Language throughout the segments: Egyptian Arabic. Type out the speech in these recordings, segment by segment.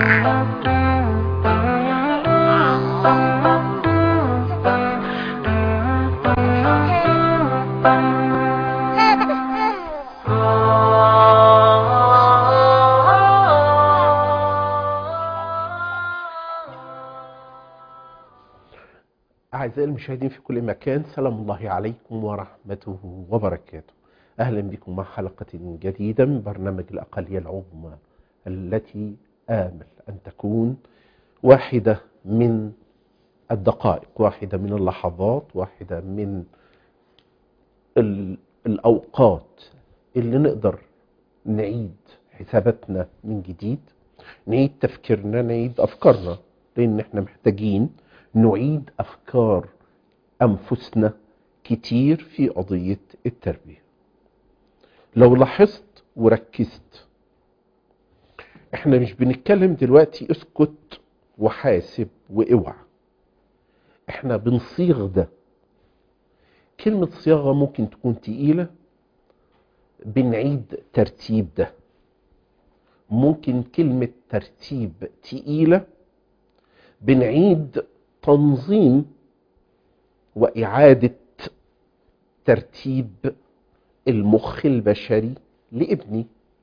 أعزائي المشاهدين في كل مكان سلام الله عليكم ورحمته وبركاته أهلا بكم مع حلقة جديدة من برنامج الأقلية العظمى التي آمل أن تكون واحدة من الدقائق واحدة من اللحظات واحدة من ال- الأوقات اللي نقدر نعيد حساباتنا من جديد نعيد تفكيرنا نعيد أفكارنا لأن احنا محتاجين نعيد أفكار أنفسنا كتير في قضية التربية لو لاحظت وركزت احنا مش بنتكلم دلوقتي اسكت وحاسب واوعى احنا بنصيغ ده كلمة صياغة ممكن تكون تقيلة بنعيد ترتيب ده ممكن كلمة ترتيب تقيلة بنعيد تنظيم وإعادة ترتيب المخ البشري لابني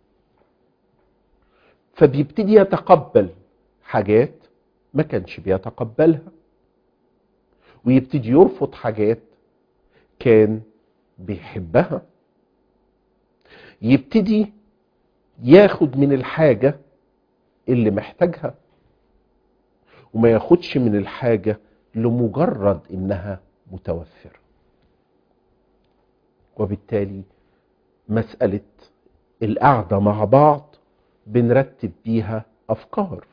فبيبتدي يتقبل حاجات ما كانش بيتقبلها ويبتدي يرفض حاجات كان بيحبها يبتدي ياخد من الحاجة اللي محتاجها وما ياخدش من الحاجة لمجرد انها متوفرة وبالتالي مسألة القعدة مع بعض بنرتب بيها أفكار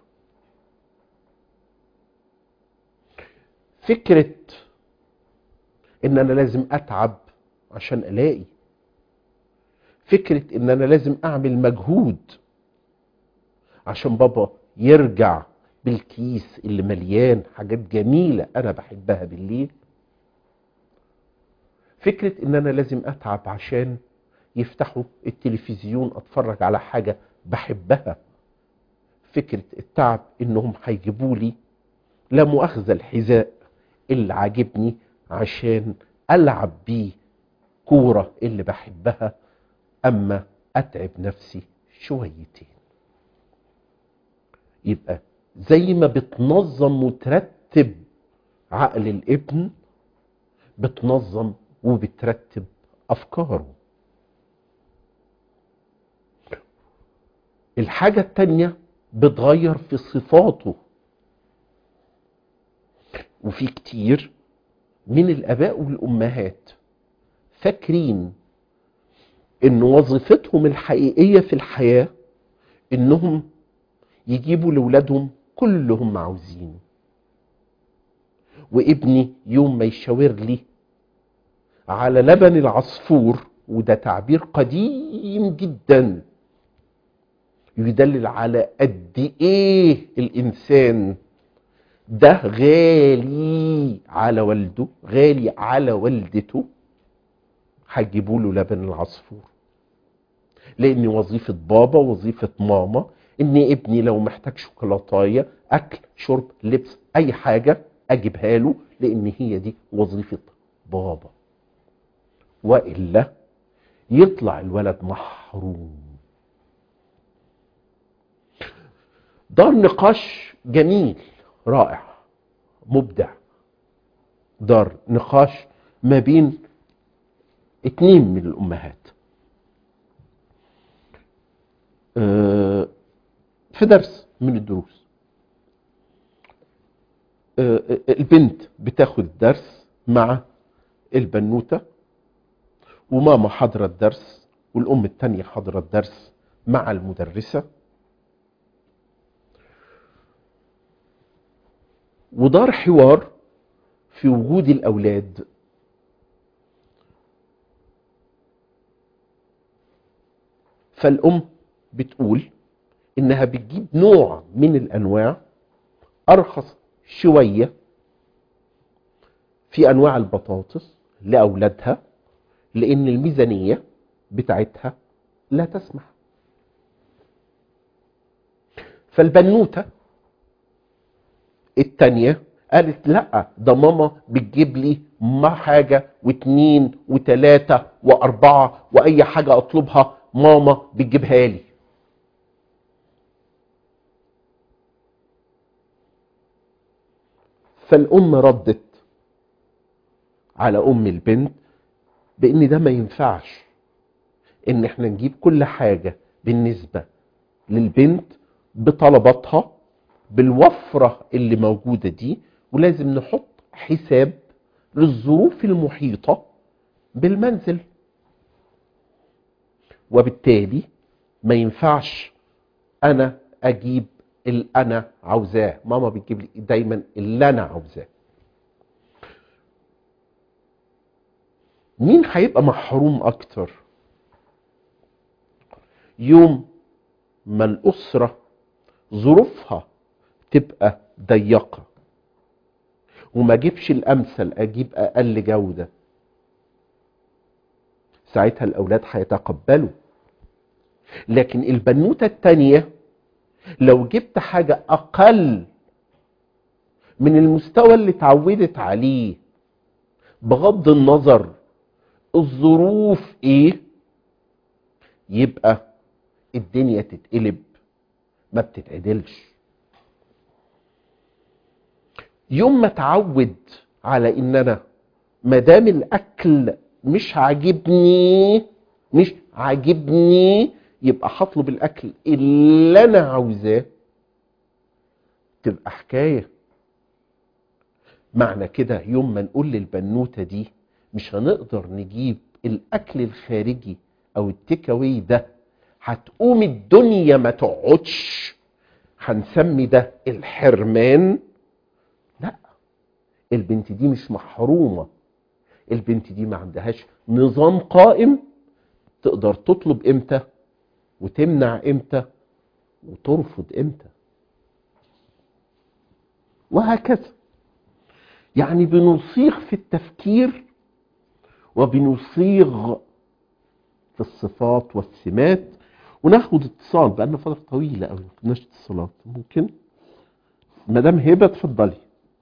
فكرة إن أنا لازم أتعب عشان ألاقي فكرة إن أنا لازم أعمل مجهود عشان بابا يرجع بالكيس اللي مليان حاجات جميلة أنا بحبها بالليل فكرة إن أنا لازم أتعب عشان يفتحوا التلفزيون أتفرج على حاجة بحبها فكرة التعب إنهم هيجيبوا لي لا مؤاخذة الحذاء اللي عاجبني عشان ألعب بيه كورة اللي بحبها أما أتعب نفسي شويتين يبقى زي ما بتنظم وترتب عقل الابن بتنظم وبترتب افكاره الحاجة التانية بتغير في صفاته وفي كتير من الاباء والامهات فاكرين ان وظيفتهم الحقيقية في الحياة انهم يجيبوا لولادهم كلهم عاوزين وابني يوم ما يشاور لي على لبن العصفور وده تعبير قديم جدا يدلل على قد ايه الانسان ده غالي على والده غالي على والدته هيجيبوا له لبن العصفور لان وظيفه بابا وظيفه ماما ان ابني لو محتاج شوكولاتايه اكل شرب لبس اي حاجه اجيبها له لان هي دي وظيفه بابا والا يطلع الولد محروم دار نقاش جميل رائع مبدع دار نقاش ما بين اتنين من الامهات أه في درس من الدروس البنت بتاخد درس مع البنوتة وماما حاضرة الدرس والأم التانية حاضرة الدرس مع المدرسة ودار حوار في وجود الأولاد فالأم بتقول إنها بتجيب نوع من الأنواع أرخص شوية في أنواع البطاطس لأولادها لأن الميزانية بتاعتها لا تسمح فالبنوتة التانية قالت لا ده ماما بتجيب لي ما حاجة واتنين وتلاتة واربعة واي حاجة اطلبها ماما بتجيبها لي فالام ردت على ام البنت بان ده ما ينفعش ان احنا نجيب كل حاجة بالنسبة للبنت بطلباتها بالوفرة اللي موجودة دي ولازم نحط حساب للظروف المحيطة بالمنزل وبالتالي ما ينفعش انا اجيب اللي انا عاوزاه ماما بتجيب لي دايما اللي انا عاوزاه مين هيبقى محروم اكتر يوم ما الاسره ظروفها تبقى ضيقه وما اجيبش الامثل اجيب اقل جوده ساعتها الاولاد هيتقبلوا لكن البنوته التانيه لو جبت حاجه اقل من المستوى اللي اتعودت عليه بغض النظر الظروف ايه يبقى الدنيا تتقلب ما بتتعدلش يوم ما اتعود على ان انا ما دام الاكل مش عاجبني مش عاجبني يبقى هطلب الاكل اللي انا عاوزاه تبقى حكايه معنى كده يوم ما نقول للبنوته دي مش هنقدر نجيب الاكل الخارجي او التيك اواي ده هتقوم الدنيا ما تقعدش هنسمي ده الحرمان لا البنت دي مش محرومه البنت دي ما عندهاش نظام قائم تقدر تطلب امتى وتمنع امتى وترفض امتى وهكذا يعني بنصيغ في التفكير وبنصيغ في الصفات والسمات وناخد اتصال بقالنا فتره طويله قوي ما كناش اتصالات ممكن مدام هبه اتفضلي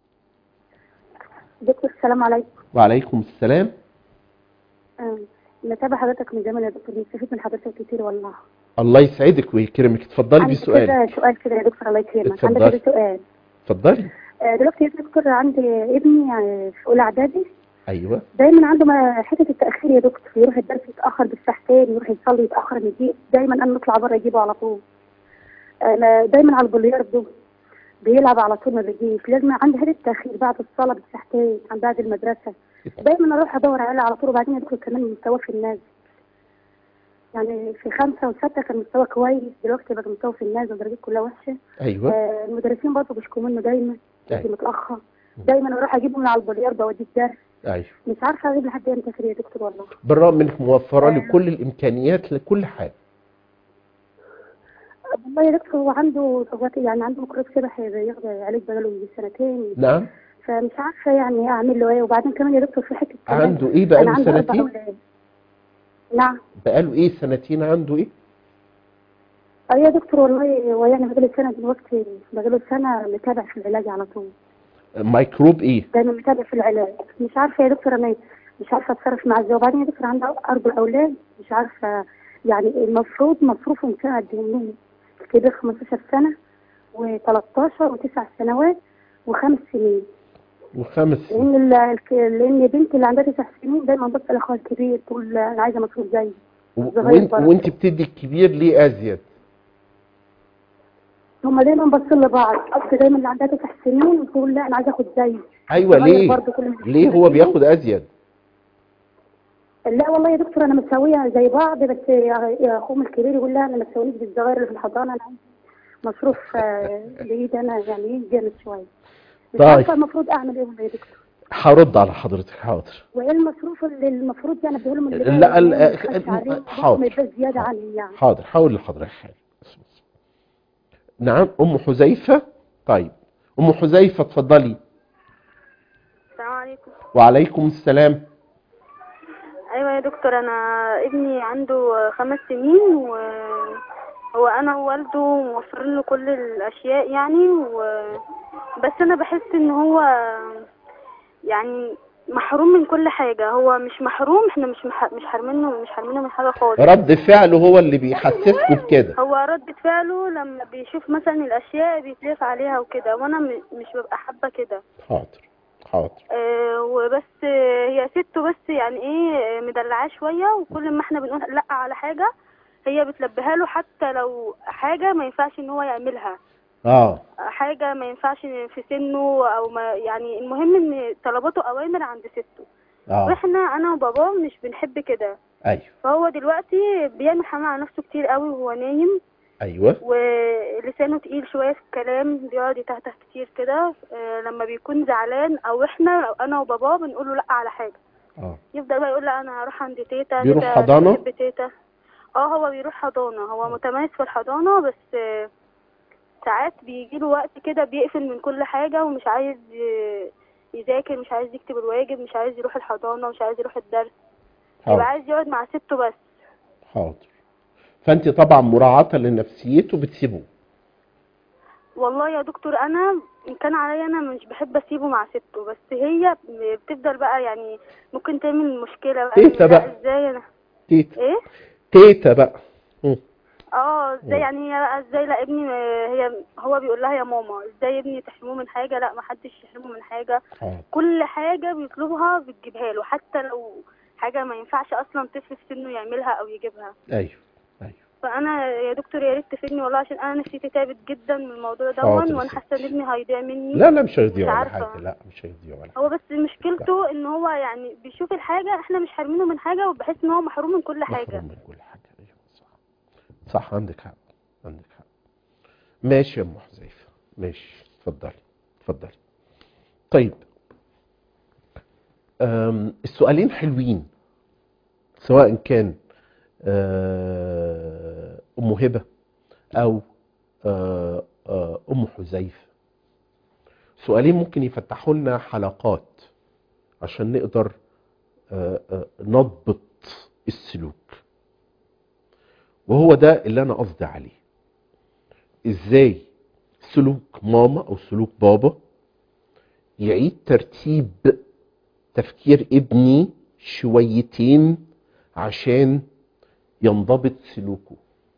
دكتور السلام عليكم وعليكم السلام آه، نتابع حضرتك من زمان يا دكتور بنستفيد من حضرتك كتير والله الله يسعدك ويكرمك اتفضلي عندي بسؤال كده سؤال كده يا دكتور الله يكرمك اتفضلي. عندي كده سؤال اتفضلي آه، دلوقتي يا دكتور عندي ابني يعني في اولى اعدادي ايوه دايما عنده ما- حته التاخير يا دكتور يروح الدرس يتاخر بالساعتين يروح يصلي يتاخر نجيب دايما انا نطلع بره اجيبه على طول انا دايما على البلياردو بيلعب على طول ما بيجيش لازم عندي حته تاخير بعد الصلاه بالساعتين عن بعد المدرسه دايما اروح ادور عليه على طول وبعدين يا دكتور كمان مستواه في النازل يعني في خمسة وستة كان مستوى كويس دلوقتي بقى مستوى في النازل درجات كلها وحشة ايوه آه المدرسين برضه بيشكوا منه دايما أيوة. يجي متأخر دايما اروح اجيبه من على البلياردو اوديه الدرس ايوه مش عارفة اجيب لحد امتى كده يا دكتور والله بالرغم انك موفره لي آه. كل الامكانيات لكل حاجه والله يا دكتور هو عنده ضغط يعني عنده ميكروب سبح بياخد علاج بقاله يجي سنتين نعم فمش عارفة يعني اعمل له ايه وبعدين كمان يا دكتور في حتة كمان عنده ايه انا بقاله عندي اربع سنتين اولاد نعم بقاله ايه سنتين عنده ايه اه يا دكتور والله هو يعني بقاله سنة دلوقتي بقاله سنة متابع في العلاج على طول ميكروب ايه دايما متابع في العلاج مش عارفة يا دكتور انا مش عارفة اتصرف مع ازاي وبعدين يا دكتور عنده اربع اولاد مش عارفة يعني المفروض مصروفهم كان قد ايه منهم الكبير 15 سنة و13 وتسع سنوات وخمس سنين وخمس سنين لان ال- الك- لان بنتي اللي عندها تسع سنين دايما بسال اخوها الكبير تقول انا عايزه مصروف زي و- صغير وانت, برضه. وانت بتدي الكبير ليه ازيد هما دايما باصين لبعض اصل دايما اللي عندها تسع سنين تقول لا انا عايزه اخد زي ايوه صغير ليه برضه كل ما ليه هو بياخد ازيد لا والله يا دكتور انا متساويه زي بعض بس يا يا اخوهم الكبير يقول لا انا ما تساوينيش بالصغير اللي في الحضانه انا عايز مصروف آه، بايد انا يعني ايه جامد شويه مش طيب. عارفه المفروض اعمل ايه والله يا دكتور هرد على حضرتك حاضر وايه المصروف اللي المفروض يعني اديهولهم اللي لا، جاي ال- ما يبخلش ال- عليهم، حاضر. ما يبقاش زياده عني يعني حاضر حاول لحضرتك حاجه نعم ام حذيفه طيب ام حذيفه اتفضلي السلام عليكم وعليكم السلام ايوه يا دكتور انا ابني عنده خمس سنين وهو انا ووالده موفرين له كل الاشياء يعني و... بس انا بحس ان هو يعني محروم من كل حاجه هو مش محروم احنا مش مح... مش حارمينه مش حارمينه من حاجه خالص رد فعله هو اللي بيحسسكم بكده هو ردة فعله لما بيشوف مثلا الاشياء بيتلف عليها وكده وانا م... مش ببقى حابه كده حاضر حاضر آه وبس آه هي سته بس يعني ايه آه، مدلعاه شويه وكل ما احنا بنقول لا على حاجه هي بتلبيها له حتى لو حاجه ما ينفعش ان هو يعملها اه حاجه ما ينفعش في سنه او ما يعني المهم ان طلباته اوامر عند سته اه واحنا انا وباباه مش بنحب كده ايوه فهو دلوقتي بيعمل حمام على نفسه كتير قوي وهو نايم ايوه ولسانه تقيل شويه في الكلام بيقعد يتهته كتير كده آه، لما بيكون زعلان او احنا او انا وباباه بنقول له لا على حاجه اه يفضل بقى يقول لا انا هروح عند تيتا بيروح تيتا حضانة؟ بحب تيتا اه هو بيروح حضانه هو متميز في الحضانه بس آه، ساعات بيجيله وقت كده بيقفل من كل حاجه ومش عايز ي- يذاكر مش عايز يكتب الواجب مش عايز يروح الحضانه مش عايز يروح الدرس يبقى حاضر عايز يقعد مع سته بس حاضر فانت طبعا مراعاة لنفسيته بتسيبه والله يا دكتور انا ان كان عليا انا مش بحب اسيبه مع سته بس هي بتفضل بقى يعني ممكن تعمل مشكله بقى تيتا لا، بقى. ازاي انا تيتا ايه تيتا بقى مم. اه ازاي مم. يعني هي بقى ازاي لا ابني هي هو بيقول لها يا ماما ازاي ابني تحرمه من حاجه لا ما حدش يحرمه من حاجه حاضر كل حاجه بيطلبها بتجيبها له حتى لو حاجه ما ينفعش اصلا طفل في سنه يعملها او يجيبها ايوه ايوه فانا يا دكتور يا ريت تفيدني والله عشان انا نفسيتي تعبت جدا من الموضوع ده حاضر يا وانا حاسه ان ابني هيضيع مني لا لا مش هيضيع مش ولا عارفة. حاجة لا مش هيضيع ولا حاجة هو بس مشكلته ان هو يعني بيشوف الحاجه احنا مش حارمينه من حاجه وبحس ان هو محروم من كل حاجه محروم من كل حاجة ايوه صح صح عندك حق عندك حق ماشي يا ام حذيفة ماشي اتفضلي اتفضلي طيب أم، السؤالين حلوين سواء كان آه، ام هبة او آه، آه، ام حذيفة سؤالين ممكن يفتحوا لنا حلقات عشان نقدر آه، آه، نضبط السلوك وهو ده اللي انا قصدي عليه ازاي سلوك ماما او سلوك بابا يعيد ترتيب تفكير ابني شويتين عشان ينضبط سلوكه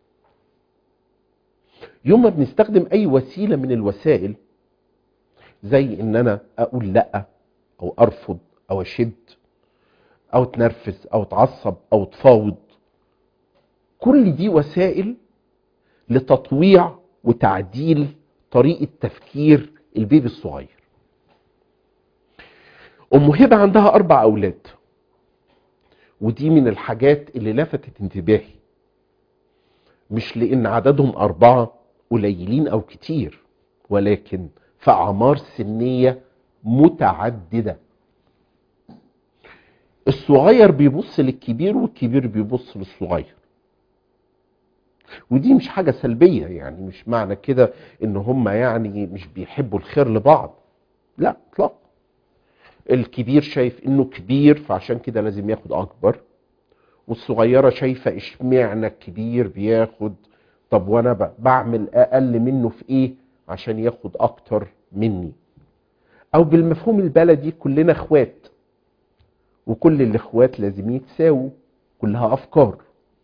يوم ما بنستخدم اي وسيله من الوسائل زي ان انا اقول لا او ارفض او اشد او تنرفز او تعصب او تفاوض كل دي وسائل لتطويع وتعديل طريقه تفكير البيبي الصغير ام هبه عندها اربع اولاد ودي من الحاجات اللي لفتت انتباهي مش لان عددهم اربعه قليلين او كتير ولكن في اعمار سنيه متعدده الصغير بيبص للكبير والكبير بيبص للصغير ودي مش حاجة سلبية يعني مش معنى كده ان هم يعني مش بيحبوا الخير لبعض لا اطلاق الكبير شايف انه كبير فعشان كده لازم ياخد اكبر والصغيرة شايفة اشمعنى الكبير بياخد طب وانا ب- بعمل اقل منه في ايه عشان ياخد اكتر مني او بالمفهوم البلدي كلنا اخوات وكل الاخوات لازم يتساووا كلها افكار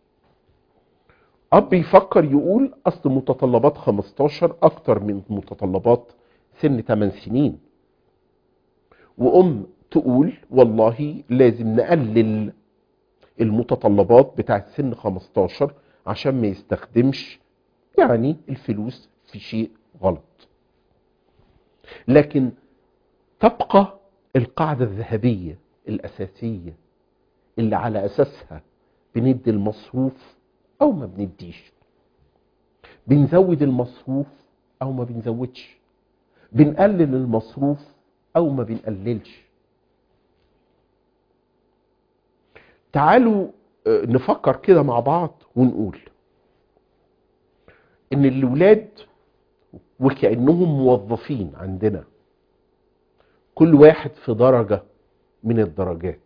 اب يفكر يقول اصل متطلبات 15 اكتر من متطلبات سن 8 سنين وام تقول والله لازم نقلل المتطلبات بتاعت سن 15 عشان ما يستخدمش يعني الفلوس في شيء غلط لكن تبقى القاعدة الذهبية الأساسية اللي على أساسها بندي المصروف أو ما بنديش بنزود المصروف أو ما بنزودش بنقلل المصروف أو ما بنقللش تعالوا آه، نفكر كده مع بعض ونقول ان الولاد وكأنهم موظفين عندنا كل واحد في درجة من الدرجات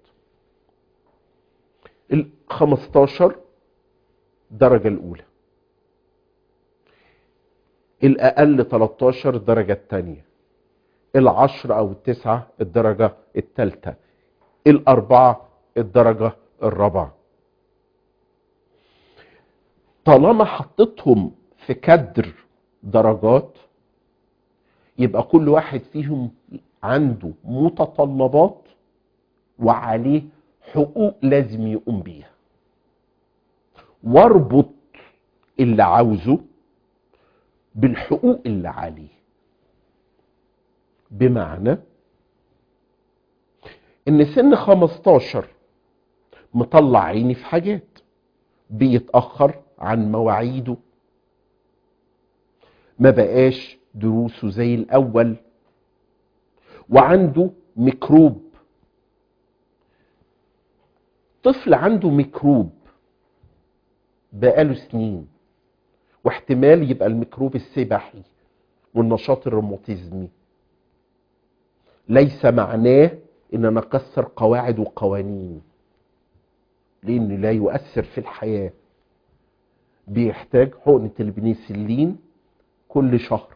ال 15 الدرجة الأولى الأقل 13 الدرجة الثانية العشرة أو التسعة الدرجة الثالثة الأربعة الدرجة الرابعة طالما حطيتهم في كدر درجات يبقى كل واحد فيهم عنده متطلبات وعليه حقوق لازم يقوم بيها واربط اللي عاوزه بالحقوق اللي عليه بمعنى ان سن 15 مطلع عيني في حاجات بيتأخر عن مواعيده ما بقاش دروسه زي الأول وعنده ميكروب طفل عنده ميكروب بقاله سنين واحتمال يبقى الميكروب السبحي والنشاط الروماتيزمي ليس معناه ان انا اكسر قواعد وقوانين لانه لا يؤثر في الحياه بيحتاج حقنه البنسلين كل شهر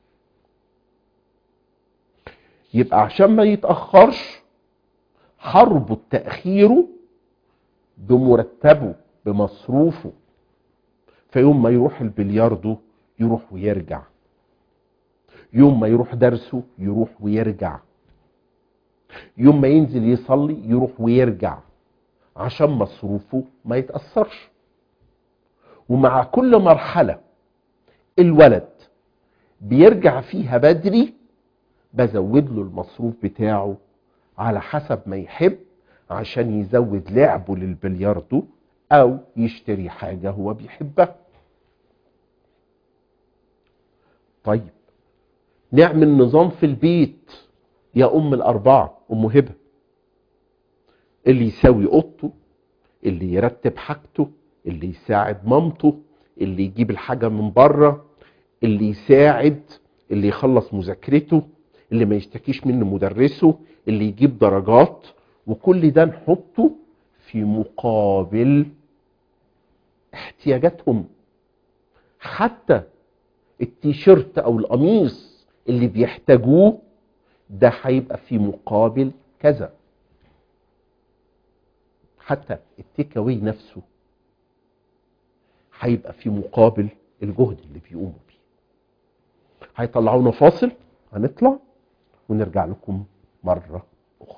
يبقى عشان ما يتاخرش هربط تاخيره بمرتبه بمصروفه فيوم ما يروح البلياردو يروح ويرجع يوم ما يروح درسه يروح ويرجع يوم ما ينزل يصلي يروح ويرجع عشان مصروفه ما يتأثرش ومع كل مرحلة الولد بيرجع فيها بدري بزود له المصروف بتاعه على حسب ما يحب عشان يزود لعبه للبلياردو او يشتري حاجة هو بيحبها طيب نعمل نظام في البيت يا ام الاربعه ام هبه اللي يساوي اوضته اللي يرتب حاجته اللي يساعد مامته اللي يجيب الحاجه من بره اللي يساعد اللي يخلص مذاكرته اللي ما يشتكيش منه مدرسه اللي يجيب درجات وكل ده نحطه في مقابل احتياجاتهم حتى التيشيرت او القميص اللي بيحتاجوه ده هيبقى في مقابل كذا حتى التيك اواي نفسه هيبقى في مقابل الجهد اللي بيقوموا بيه هيطلعونا فاصل هنطلع ونرجع لكم مرة أخرى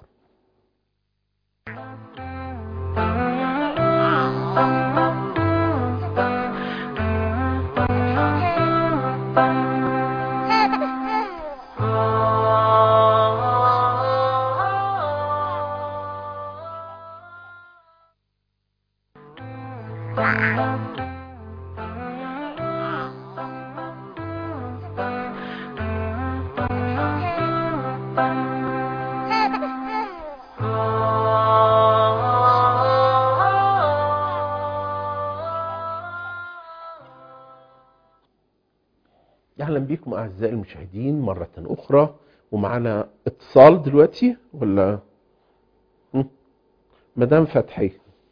اهلا بكم اعزائي المشاهدين مره اخرى ومعانا اتصال دلوقتي ولا هم؟ مدام فتحيه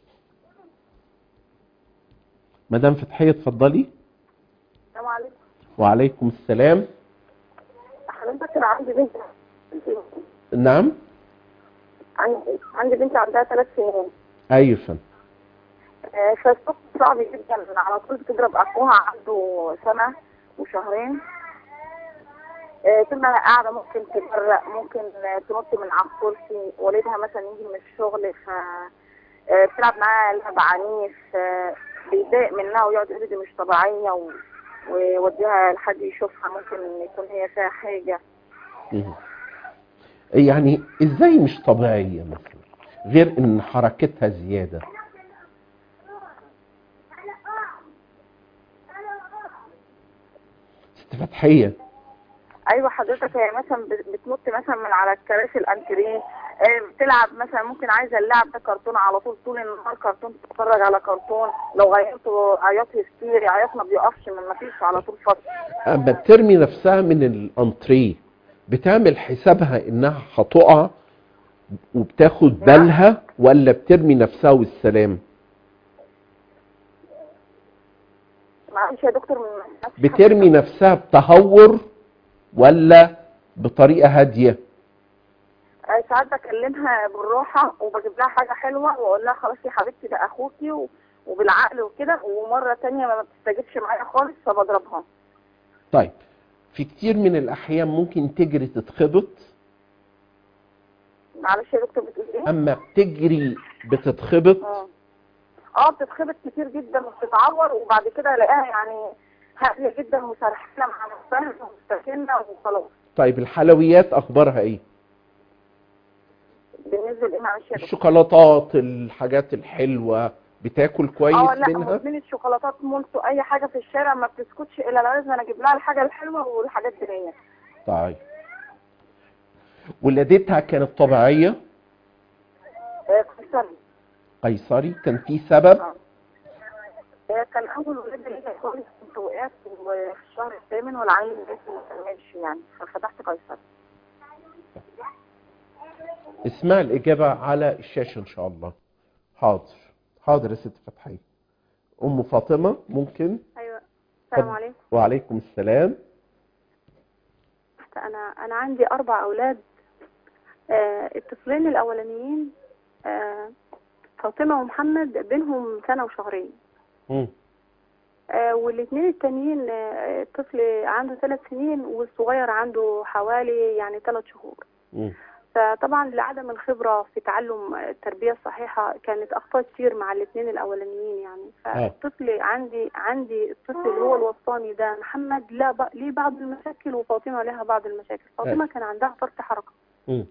مدام فتحيه اتفضلي السلام عليكم وعليكم السلام حضرتك انا عندي بنت نعم عندي عندي بنت عندها ثلاث سنين ايوه فندم آه، فالصوت صعب جدا على طول بتضرب اخوها عنده سنه وشهرين آه، طول ما هي قاعده ممكن تبرق ممكن آه، تنط من على الكرسي والدها مثلا يجي من الشغل ف آه، بتلعب معاها لعب عنيف آه، بيتضايق منها ويقعد يقول دي مش طبيعيه و- ويوديها لحد يشوفها ممكن يكون هي فيها حاجه مم. يعني ازاي مش طبيعيه مثلا غير ان حركتها زياده ست فتحيه ايوه حضرتك هي مثلا بت- بتنط مثلا من على الكراسي الانتريه آه، بتلعب مثلا ممكن عايزه اللعب ده كرتون على طول طول النهار كرتون تتفرج على كرتون لو غيرته عياط هستيري عياط ما بيقفش ما فيش على طول فتره اما بترمي نفسها من الانتريه بتعمل حسابها انها هتقع وبتاخد بالها ولا بترمي نفسها والسلام معلش يا دكتور من بترمي نفسها بتهور ولا بطريقه هاديه آه، ساعات بكلمها بالراحه وبجيب لها حاجه حلوه واقول لها خلاص يا حبيبتي ده اخوكي و... وبالعقل وكده ومره تانية ما بتستجيبش معايا خالص فبضربها طيب في كتير من الاحيان ممكن تجري تتخبط معلش يا دكتور بتقول ايه؟ اما بتجري بتتخبط اه اه بتتخبط كتير جدا وبتتعور وبعد كده الاقيها يعني هاديه جدا وسرحانه مع نفسها ومستكنه وخلاص طيب الحلويات اخبارها ايه بالنسبه لايه معلش يا دكتور الشوكولاتات الحاجات الحلوه بتاكل كويس اه لا منها مدمنة شوكولاتات مولتو اي حاجه في الشارع ما بتسكتش الا لازم انا اجيب لها الحاجه الحلوه والحاجات دي طيب ولادتها كانت طبيعيه آه، قيصري قيصري كان في سبب آه. آه، كان اول ولاد ليا خالص كنت وقعت في الشهر الثامن والعيل لسه ما كملش يعني ففتحت قيصري اسمع الإجابة على الشاشة إن شاء الله حاضر حاضر يا ست فتحية أم فاطمة ممكن ايوه السلام اتفضل. عليكم وعليكم السلام انا انا عندي اربع اولاد آه الطفلين الاولانيين آه فاطمه ومحمد بينهم سنه وشهرين مم. آه والاثنين التانيين آه الطفل عنده ثلاث سنين والصغير عنده حوالي يعني ثلاث شهور مم. فطبعا لعدم الخبرة في تعلم التربية الصحيحة كانت أخطاء كتير مع الاثنين الأولانيين يعني فالطفل عندي عندي الطفل اللي هو الوسطاني ده محمد لا ب... ليه بعض المشاكل وفاطمة لها بعض المشاكل فاطمة كان عندها فرط حركة مم.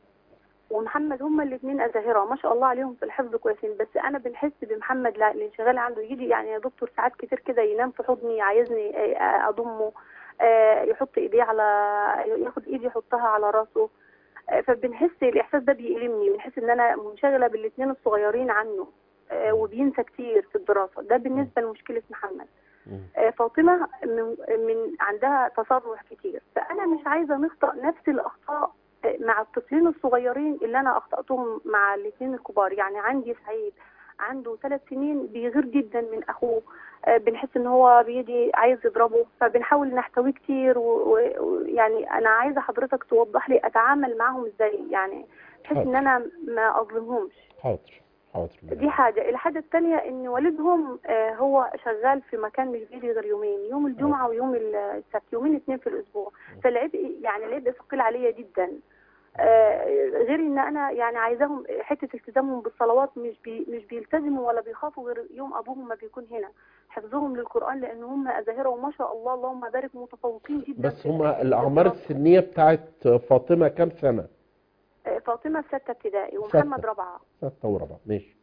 ومحمد هما الاثنين أزاهرة ما شاء الله عليهم في الحفظ كويسين بس أنا بنحس بمحمد لا الانشغال عنده يجي يعني يا دكتور ساعات كتير كده ينام في حضني عايزني آه، أضمه آه، يحط إيديه على ياخد إيدي يحطها على راسه آه، فبنحس الإحساس ده بيألمني بنحس إن أنا منشغلة بالاثنين الصغيرين عنه آه، وبينسى كتير في الدراسة ده بالنسبة لمشكلة محمد مم. آه، فاطمة من, من عندها تسرع كتير فأنا مش عايزة نخطأ نفس الأخطاء آه، مع الطفلين الصغيرين اللي أنا أخطأتهم مع الاثنين الكبار يعني عندي سعيد عنده ثلاث سنين بيغير جدا من أخوه آه، بنحس ان هو بيجي عايز يضربه فبنحاول نحتويه كتير ويعني و... و- يعني انا عايزه حضرتك توضح لي اتعامل معاهم ازاي يعني بحيث ان انا ما اظلمهمش حاضر حاضر دي حاجة الحاجة التانية ان والدهم آه، هو شغال في مكان مش بيجي غير يومين يوم الجمعة ويوم السبت يومين اتنين في الاسبوع فالعبء يعني العبء ثقيل عليا جدا آه، غير ان انا يعني عايزاهم حتة التزامهم بالصلوات مش بي مش بيلتزموا ولا بيخافوا غير يوم ابوهم ما بيكون هنا حفظهم للقرآن لان هم ازاهرة وما شاء الله اللهم بارك متفوقين جدا بس في هما في الأعمار الدراسة. السنية بتاعت فاطمة كام سنة؟ آه، فاطمة في ستة ابتدائي ومحمد ستة. رابعة ستة وربع ماشي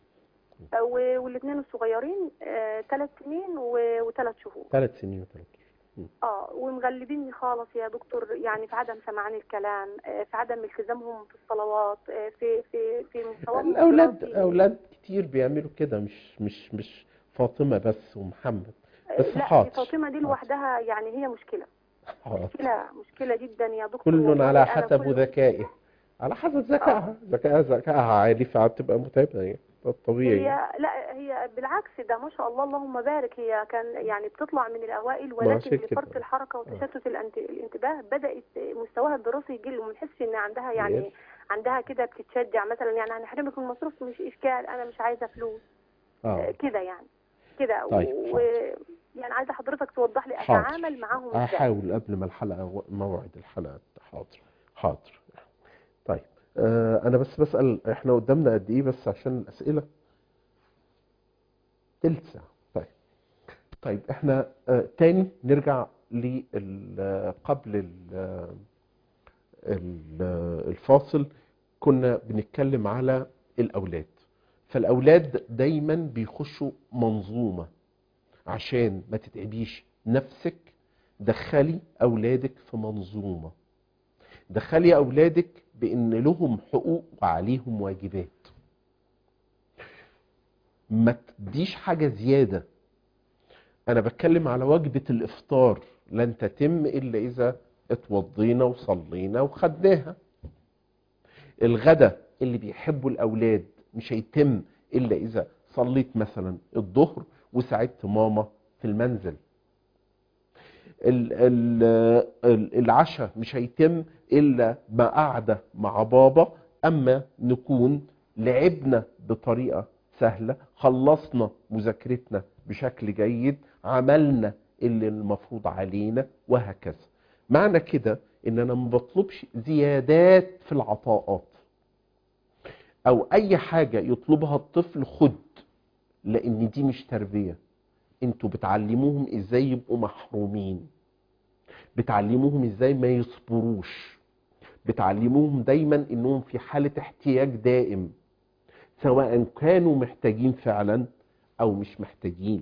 والاثنين الصغيرين ثلاث سنين وثلاث شهور ثلاث سنين وثلاث اه ومغلبيني خالص يا دكتور يعني في عدم سماعان الكلام آه، في عدم التزامهم في الصلوات آه، في في في مستواهم الأولاد الدراسي. أولاد كتير بيعملوا كده مش مش مش فاطمة بس ومحمد آه، بس لا حاضر. دي فاطمه دي حاضر. لوحدها يعني هي مشكله حاضر. مشكله مشكله جدا يا دكتور كل والله على أنا حسب كل- ذكائه على حسب ذكائها ذكائها ذكائها عالي فبتبقى متعبة يعني ده الطبيعي هي لا هي بالعكس ده ما شاء الله اللهم بارك هي كان يعني بتطلع من الاوائل ولكن عشان كده. لفرط الحركه وتشتت الانت- الانتباه بدات مستواها الدراسي يقل وما نحسش ان عندها يعني يس. عندها كده بتتشجع مثلا يعني هنحرمك من المصروف مش اشكال انا مش عايزه فلوس آه، اه كده يعني كده طيب، و... حاضر. يعني عايزه حضرتك توضح لي حاضر. اتعامل معاهم ازاي هحاول قبل ما الحلقة موعد الحلقة حاضر حاضر طيب آه انا بس بسأل احنا قدامنا قد ايه بس عشان الاسئلة تلت ساعة طيب طيب احنا آه تاني نرجع لل قبل ال- ال- الفاصل كنا بنتكلم على الاولاد فالاولاد دايما بيخشوا منظومة عشان ما تتعبيش نفسك دخلي اولادك في منظومه دخلي اولادك بان لهم حقوق وعليهم واجبات ما تديش حاجه زياده انا بتكلم على وجبه الافطار لن تتم الا اذا اتوضينا وصلينا وخدناها الغدا اللي بيحبوا الاولاد مش هيتم الا اذا صليت مثلا الظهر وساعدت ماما في المنزل ال- ال- ال- العشاء مش هيتم الا بقعده مع بابا اما نكون لعبنا بطريقه سهله خلصنا مذاكرتنا بشكل جيد عملنا اللي المفروض علينا وهكذا معنى كده ان انا ما بطلبش زيادات في العطاءات او اي حاجه يطلبها الطفل خد لان دي مش تربيه انتوا بتعلموهم ازاي يبقوا محرومين بتعلموهم ازاي ما يصبروش بتعلموهم دايما انهم في حالة احتياج دائم سواء كانوا محتاجين فعلا او مش محتاجين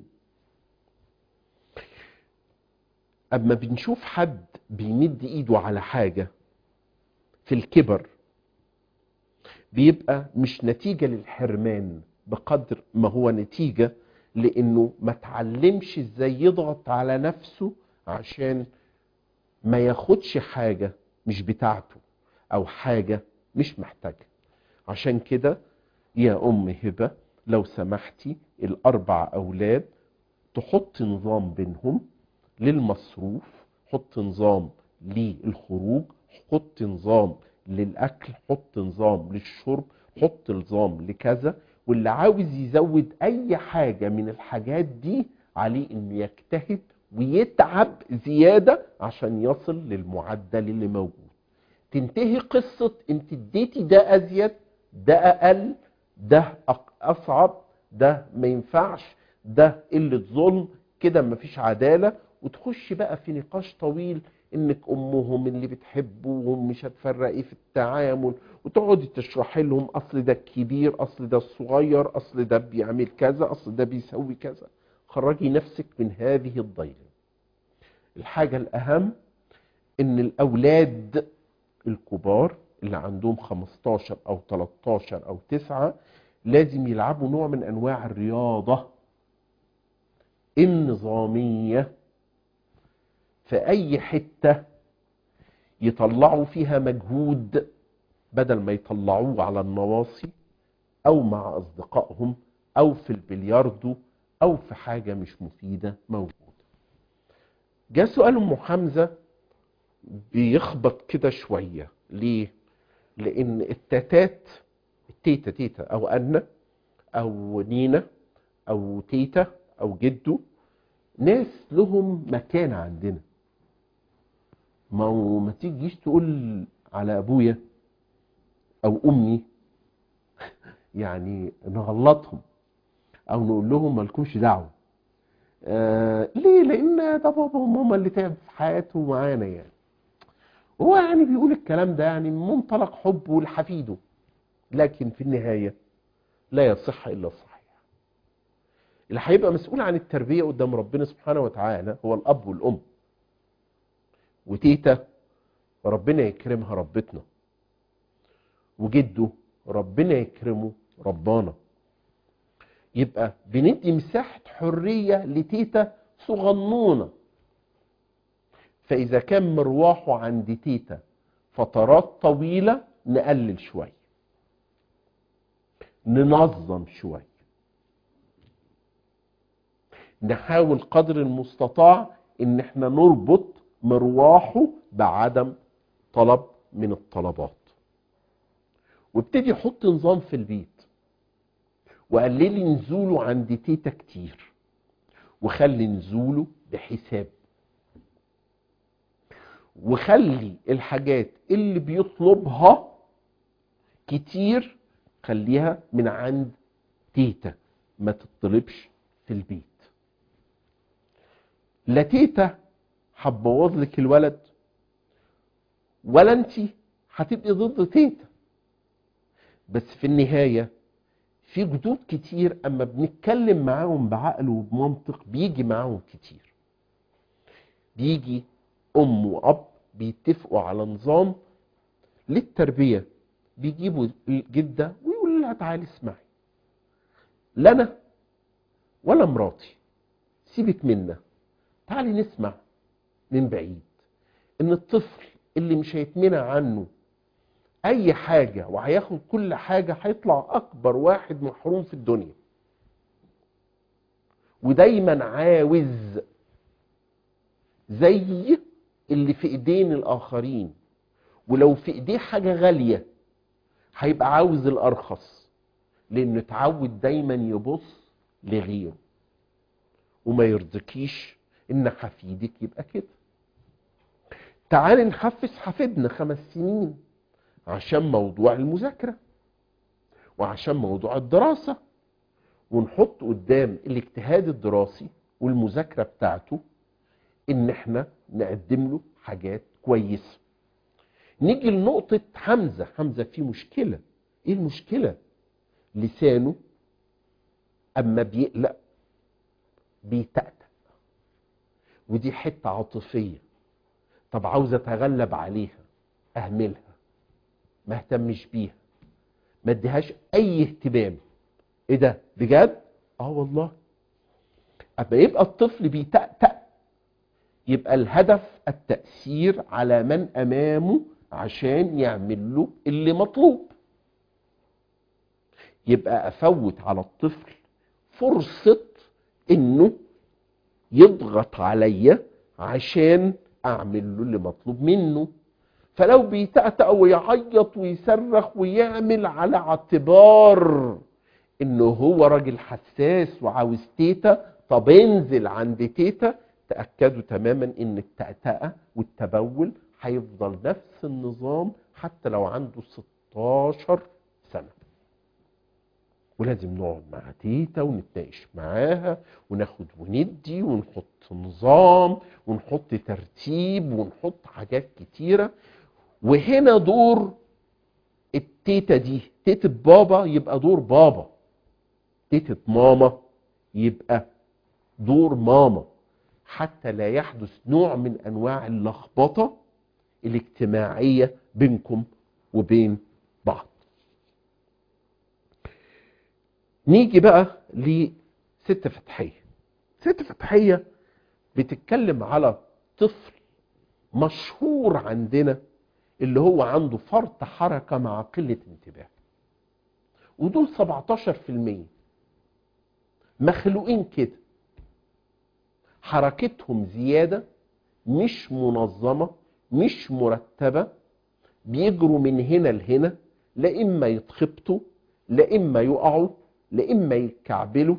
اما بنشوف حد بيمد ايده على حاجة في الكبر بيبقى مش نتيجة للحرمان بقدر ما هو نتيجة لانه ما تعلمش ازاي يضغط على نفسه عشان ما ياخدش حاجة مش بتاعته او حاجة مش محتاجها عشان كده يا ام هبة لو سمحتي الاربع اولاد تحط نظام بينهم للمصروف حط نظام للخروج حط نظام للاكل حط نظام للشرب حط نظام لكذا واللي عاوز يزود اي حاجة من الحاجات دي عليه انه يجتهد ويتعب زيادة عشان يصل للمعدل اللي موجود تنتهي قصة انت اديتي ده ازيد ده اقل ده أق- اصعب ده ما ينفعش ده قلة ظلم كده مفيش عدالة وتخش بقى في نقاش طويل انك امهم اللي بتحبوهم مش هتفرقي في التعامل وتقعدي تشرحي لهم اصل ده الكبير اصل ده الصغير اصل ده بيعمل كذا اصل ده بيسوي كذا خرجي نفسك من هذه الضيقة الحاجة الأهم إن الأولاد الكبار اللي عندهم 15 أو 13 أو 9 لازم يلعبوا نوع من أنواع الرياضة النظامية في أي حتة يطلعوا فيها مجهود بدل ما يطلعوه على النواصي أو مع أصدقائهم أو في البلياردو أو في حاجة مش مفيدة موجودة جاء سؤال ام حمزه بيخبط كده شويه ليه لان التاتات التيتا تيتا او انا او نينا او تيتا او جدو ناس لهم مكان عندنا ما هو ما تيجيش تقول على ابويا او امي يعني نغلطهم او نقول لهم مالكمش دعوه آه ليه لان ده بابا وماما اللي تعب في حياته معانا يعني هو يعني بيقول الكلام ده يعني من منطلق حبه لحفيده لكن في النهاية لا يصح إلا الصحيح اللي هيبقى مسؤول عن التربية قدام ربنا سبحانه وتعالى هو الأب والأم وتيتا ربنا يكرمها ربتنا وجده ربنا يكرمه ربانا يبقى بندي مساحة حرية لتيتا صغنونة فإذا كان مروحه عند تيتا فترات طويلة نقلل شوية ننظم شوية نحاول قدر المستطاع ان احنا نربط مرواحه بعدم طلب من الطلبات وابتدي حط نظام في البيت وقللي نزوله عند تيتا كتير وخلي نزوله بحساب وخلي الحاجات اللي بيطلبها كتير خليها من عند تيتا ما تطلبش في البيت لا تيتا هتبوظ لك الولد ولا انت هتبقي ضد تيتا بس في النهايه في جدود كتير اما بنتكلم معاهم بعقل وبمنطق بيجي معاهم كتير بيجي ام واب بيتفقوا على نظام للتربيه بيجيبوا الجده ويقولوا لها تعالي اسمعي لا انا ولا مراتي سيبك منا تعالي نسمع من بعيد ان الطفل اللي مش هيتمنع عنه اي حاجة وهياخد كل حاجة هيطلع اكبر واحد محروم في الدنيا ودايما عاوز زي اللي في ايدين الاخرين ولو في ايديه حاجه غاليه هيبقى عاوز الارخص لانه اتعود دايما يبص لغيره وما يرضكيش ان حفيدك يبقى كده تعال نحفز حفيدنا خمس سنين عشان موضوع المذاكره وعشان موضوع الدراسه ونحط قدام الاجتهاد الدراسي والمذاكره بتاعته ان احنا نقدم له حاجات كويسه نيجي لنقطه حمزه حمزه فيه مشكله ايه المشكله لسانه اما بيقلق بيتأتأ ودي حته عاطفيه طب عاوز اتغلب عليها اهملها ما اهتمش بيها ما اديهاش اي اهتمام ايه ده بجد اه والله اما يبقى الطفل بيتأتأ يبقى الهدف التأثير على من امامه عشان يعمل له اللي مطلوب يبقى افوت على الطفل فرصة انه يضغط عليا عشان اعمل له اللي مطلوب منه فلو بيتأتأ ويعيط ويصرخ ويعمل على اعتبار انه هو راجل حساس وعاوز تيتا طب انزل عند تيتا تأكدوا تماما ان التأتأة والتبول هيفضل نفس النظام حتى لو عنده 16 سنة ولازم نقعد مع تيتا ونتناقش معاها وناخد وندي ونحط نظام ونحط ترتيب ونحط حاجات كتيرة وهنا دور التيتا دي تيتا بابا يبقى دور بابا تيتا ماما يبقى دور ماما حتى لا يحدث نوع من انواع اللخبطه الاجتماعيه بينكم وبين بعض نيجي بقى لست فتحيه ست فتحيه بتتكلم على طفل مشهور عندنا اللي هو عنده فرط حركه مع قله انتباه ودول 17% مخلوقين كده حركتهم زيادة مش منظمة مش مرتبة بيجروا من هنا لهنا لا إما يتخبطوا لا إما يقعوا لا إما يتكعبلوا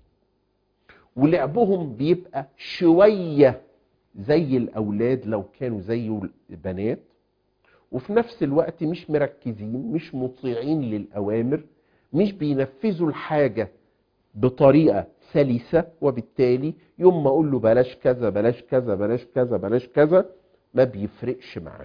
ولعبهم بيبقى شوية زي الأولاد لو كانوا زي البنات وفي نفس الوقت مش مركزين مش مطيعين للأوامر مش بينفذوا الحاجة بطريقة سلسة وبالتالي يوم ما اقول له بلاش كذا بلاش كذا بلاش كذا بلاش كذا ما بيفرقش معاه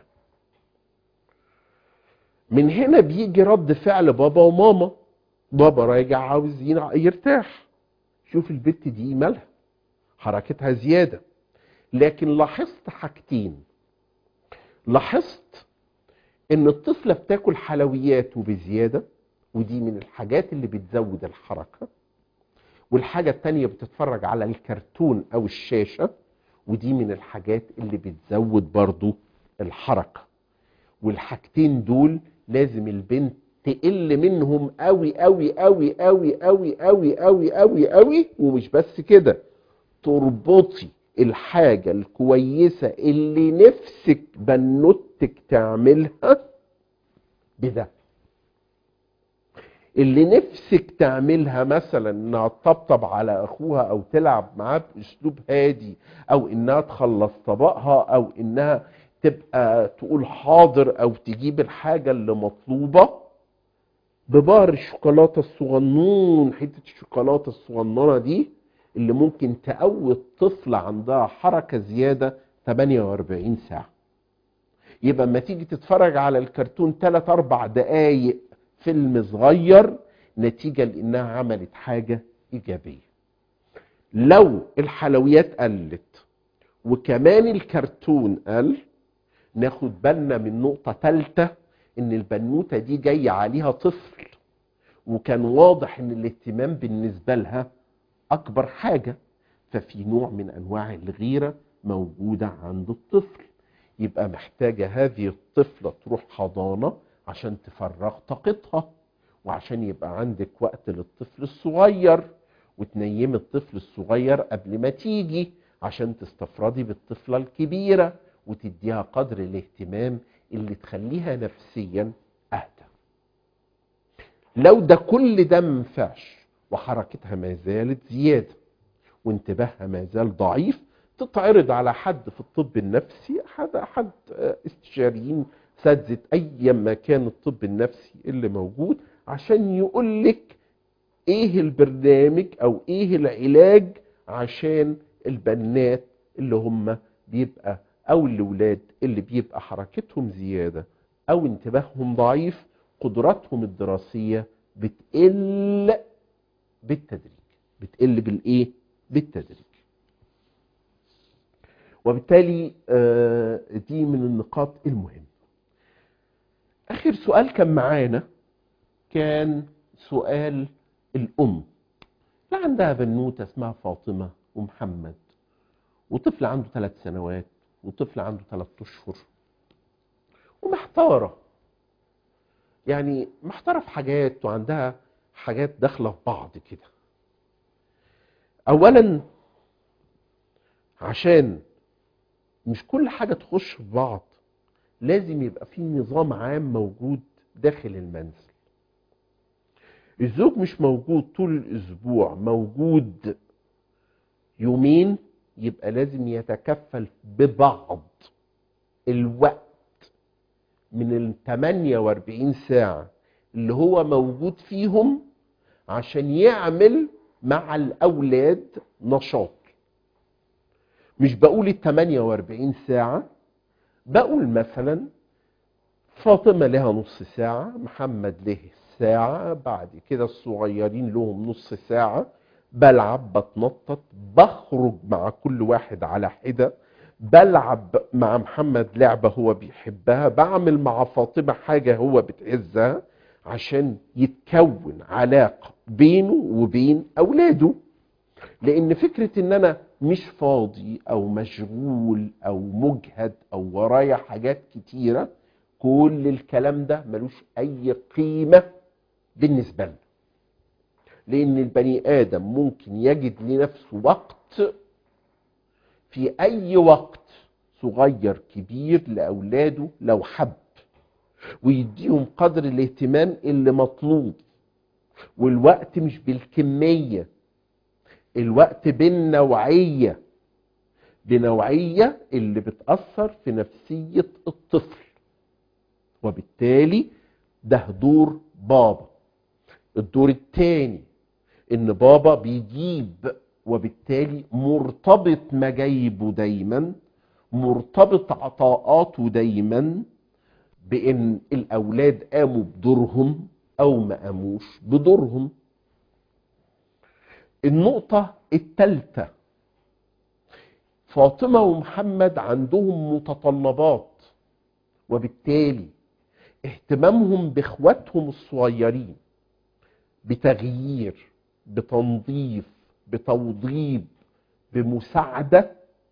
من هنا بيجي رد فعل بابا وماما بابا راجع عاوز يرتاح شوف البت دي مالها حركتها زيادة لكن لاحظت حاجتين لاحظت ان الطفلة بتاكل حلويات وبزيادة ودي من الحاجات اللي بتزود الحركة والحاجة التانية بتتفرج على الكرتون او الشاشة ودي من الحاجات اللي بتزود برضو الحركة والحاجتين دول لازم البنت تقل منهم قوي قوي قوي قوي قوي قوي قوي قوي قوي ومش بس كده تربطي الحاجة الكويسة اللي نفسك بنوتك تعملها بده اللي نفسك تعملها مثلا انها تطبطب على اخوها او تلعب معاه باسلوب هادي او انها تخلص طبقها او انها تبقى تقول حاضر او تجيب الحاجة اللي مطلوبة ببار الشوكولاتة الصغنون حتة الشوكولاتة الصغننة دي اللي ممكن تقوي الطفل عندها حركة زيادة 48 ساعة يبقى اما تيجي تتفرج على الكرتون 3 4 دقايق فيلم صغير نتيجة لانها عملت حاجة ايجابية لو الحلويات قلت وكمان الكرتون قل ناخد بالنا من نقطة تالتة ان البنوتة دي جاية عليها طفل وكان واضح ان الاهتمام بالنسبة لها اكبر حاجة ففي نوع من انواع الغيرة موجودة عند الطفل يبقى محتاجة هذه الطفلة تروح حضانة عشان تفرغ طاقتها وعشان يبقى عندك وقت للطفل الصغير وتنيم الطفل الصغير قبل ما تيجي عشان تستفردي بالطفلة الكبيرة وتديها قدر الاهتمام اللي تخليها نفسيا اهدى لو ده كل ده منفعش وحركتها ما زالت زيادة وانتباهها ما زال ضعيف تتعرض على حد في الطب النفسي حد حد استشاريين اساتذه ايا ما كان الطب النفسي اللي موجود عشان يقول لك ايه البرنامج او ايه العلاج عشان البنات اللي هم بيبقى او الاولاد اللي بيبقى حركتهم زياده او انتباههم ضعيف قدراتهم الدراسيه بتقل بالتدريج بتقل بالايه بالتدريج وبالتالي آه، دي من النقاط المهمه اخر سؤال كان معانا كان سؤال الام اللي عندها بنوته اسمها فاطمه ومحمد وطفل عنده ثلاث سنوات وطفل عنده ثلاث اشهر ومحتاره يعني محتاره في حاجات وعندها حاجات داخله في بعض كده اولا عشان مش كل حاجه تخش في بعض لازم يبقى في نظام عام موجود داخل المنزل الزوج مش موجود طول الاسبوع موجود يومين يبقى لازم يتكفل ببعض الوقت من ال 48 ساعة اللي هو موجود فيهم عشان يعمل مع الأولاد نشاط مش بقول ال 48 ساعة بقول مثلا فاطمة لها نص ساعة محمد له ساعة بعد كده الصغيرين لهم نص ساعة بلعب بتنطط بخرج مع كل واحد على حدة بلعب مع محمد لعبة هو بيحبها بعمل مع فاطمة حاجة هو بتعزها عشان يتكون علاقة بينه وبين أولاده لأن فكرة إن أنا مش فاضي أو مشغول أو مجهد أو ورايا حاجات كتيرة كل الكلام ده ملوش أي قيمة بالنسبة لنا لأن البني آدم ممكن يجد لنفسه وقت في أي وقت صغير كبير لأولاده لو حب ويديهم قدر الاهتمام اللي مطلوب والوقت مش بالكمية الوقت بالنوعية بنوعية اللي بتأثر في نفسية الطفل وبالتالي ده دور بابا الدور الثاني ان بابا بيجيب وبالتالي مرتبط مجايبه دايما مرتبط عطاءاته دايما بان الاولاد قاموا بدورهم او ما قاموش بدورهم النقطة الثالثة فاطمة ومحمد عندهم متطلبات وبالتالي اهتمامهم باخواتهم الصغيرين بتغيير بتنظيف بتوضيب بمساعدة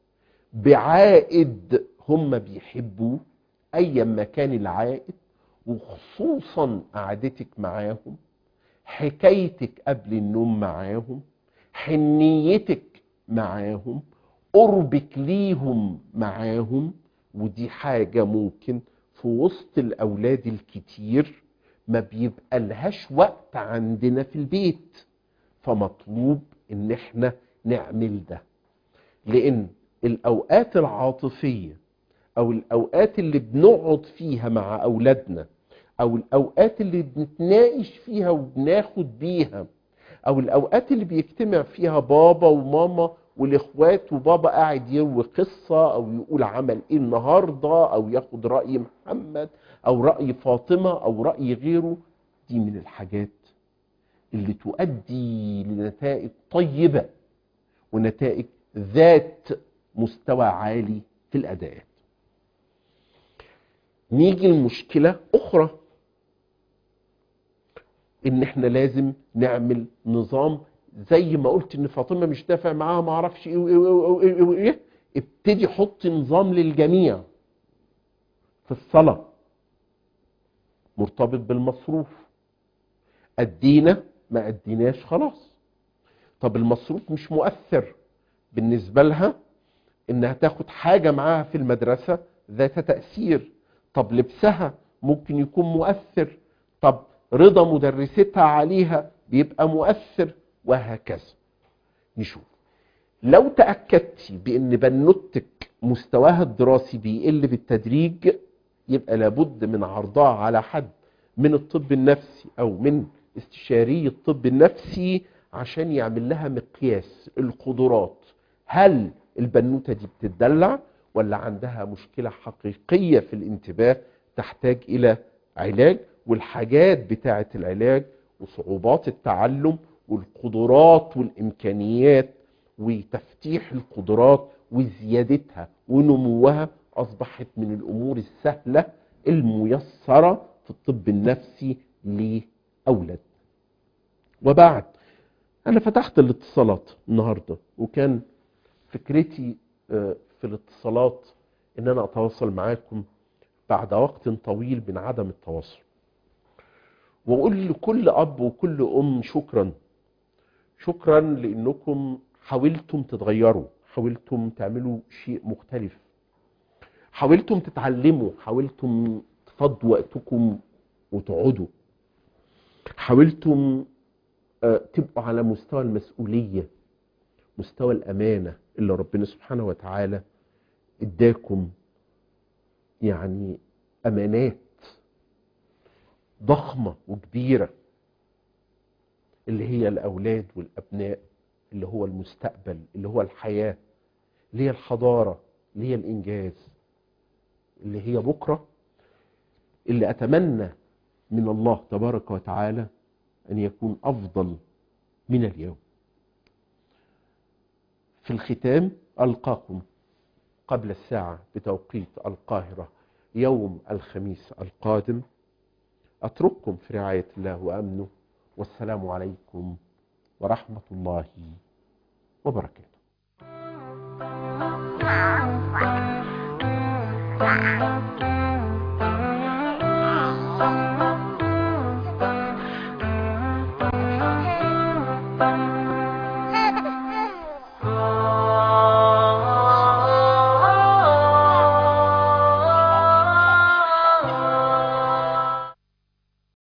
بعائد هم بيحبوه ايا ما كان العائد وخصوصا قعدتك معاهم حكايتك قبل النوم معاهم حنيتك معاهم قربك ليهم معاهم ودي حاجة ممكن في وسط الأولاد الكتير ما بيبقى لهاش وقت عندنا في البيت فمطلوب ان احنا نعمل ده لان الاوقات العاطفية او الاوقات اللي بنقعد فيها مع اولادنا او الاوقات اللي بنتناقش فيها وبناخد بيها او الاوقات اللي بيجتمع فيها بابا وماما والاخوات وبابا قاعد يروي قصة او يقول عمل ايه النهاردة او ياخد رأي محمد او رأي فاطمة او رأي غيره دي من الحاجات اللي تؤدي لنتائج طيبة ونتائج ذات مستوى عالي في الاداءات نيجي لمشكلة اخرى ان احنا لازم نعمل نظام زي ما قلت ان فاطمه مش دافع معاها ما اعرفش ايه وايه وايه وايه وايه ابتدي حط نظام للجميع في الصلاه مرتبط بالمصروف ادينا ما اديناش خلاص طب المصروف مش مؤثر بالنسبه لها انها تاخد حاجة معاها في المدرسة ذات تأثير طب لبسها ممكن يكون مؤثر طب رضا مدرستها عليها بيبقى مؤثر وهكذا نشوف لو تأكدتي بأن بنوتك مستواها الدراسي بيقل بالتدريج يبقى لابد من عرضها على حد من الطب النفسي أو من استشاري الطب النفسي عشان يعمل لها مقياس القدرات هل البنوتة دي بتدلع ولا عندها مشكلة حقيقية في الانتباه تحتاج إلى علاج والحاجات بتاعة العلاج وصعوبات التعلم والقدرات والإمكانيات وتفتيح القدرات وزيادتها ونموها أصبحت من الأمور السهلة الميسرة في الطب النفسي لأولاد وبعد أنا فتحت الاتصالات النهاردة وكان فكرتي آه، في الاتصالات ان انا اتواصل معاكم بعد وقت طويل من عدم التواصل واقول لكل اب وكل ام شكرا شكرا لانكم حاولتم تتغيروا حاولتم تعملوا شيء مختلف حاولتم تتعلموا حاولتم تفضوا وقتكم وتقعدوا حاولتم آه، تبقوا على مستوى المسؤوليه مستوى الامانه اللي ربنا سبحانه وتعالى اداكم يعني امانات ضخمه وكبيره اللي هي الاولاد والابناء اللي هو المستقبل اللي هو الحياه اللي هي الحضاره اللي هي الانجاز اللي هي بكره اللي اتمنى من الله تبارك وتعالى ان يكون افضل من اليوم في الختام ألقاكم قبل الساعة بتوقيت القاهرة يوم الخميس القادم أترككم في رعاية الله وأمنه والسلام عليكم ورحمة الله وبركاته Thank you.